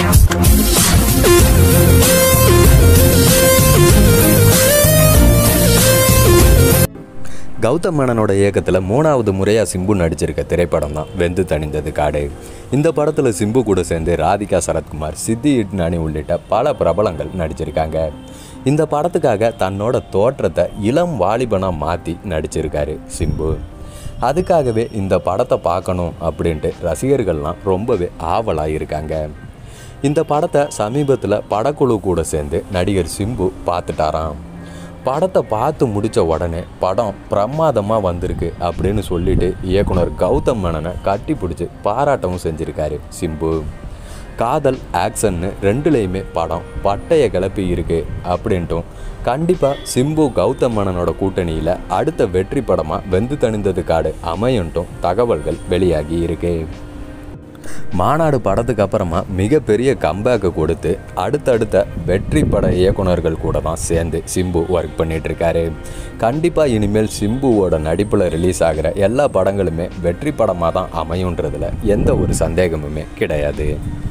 கௌதம் மேனனோட இயக்கத்தில் மூணாவது முறையாக சிம்பு நடிச்சிருக்க திரைப்படம் தான் வெந்து தணிந்தது காடு இந்த படத்தில் சிம்பு கூட சேர்ந்து ராதிகா சரத்குமார் சித்தி இட்னானி உள்ளிட்ட பல பிரபலங்கள் நடிச்சிருக்காங்க இந்த படத்துக்காக தன்னோட தோற்றத்தை இளம் வாலிபனாக மாற்றி நடிச்சிருக்காரு சிம்பு அதுக்காகவே இந்த படத்தை பார்க்கணும் அப்படின்ட்டு ரசிகர்கள்லாம் ரொம்பவே ஆவலாக இருக்காங்க இந்த படத்தை சமீபத்தில் படக்குழு கூட சேர்ந்து நடிகர் சிம்பு பார்த்துட்டாராம் படத்தை பார்த்து முடித்த உடனே படம் பிரமாதமாக வந்திருக்கு அப்படின்னு சொல்லிட்டு இயக்குனர் கௌதம் மேனனை கட்டி பிடிச்சி பாராட்டவும் செஞ்சுருக்காரு சிம்பு காதல் ஆக்ஷன்னு ரெண்டுலேயுமே படம் பட்டைய கிளப்பி இருக்கு அப்படின்ட்டும் கண்டிப்பாக சிம்பு கௌதம் மேனனோட கூட்டணியில் அடுத்த வெற்றி படமாக வெந்து தணிந்தது காடு அமையன்ட்டும் தகவல்கள் வெளியாகி இருக்கு மாநாடு படத்துக்கு அப்புறமா மிகப்பெரிய கம்பேக்கை கொடுத்து அடுத்தடுத்த வெற்றி பட இயக்குனர்கள் கூட தான் சேர்ந்து சிம்பு ஒர்க் பண்ணிட்டு இருக்காரு கண்டிப்பாக இனிமேல் சிம்புவோட நடிப்பில் ரிலீஸ் ஆகிற எல்லா படங்களுமே வெற்றி படமாக தான் அமையுன்றதுல எந்த ஒரு சந்தேகமுமே கிடையாது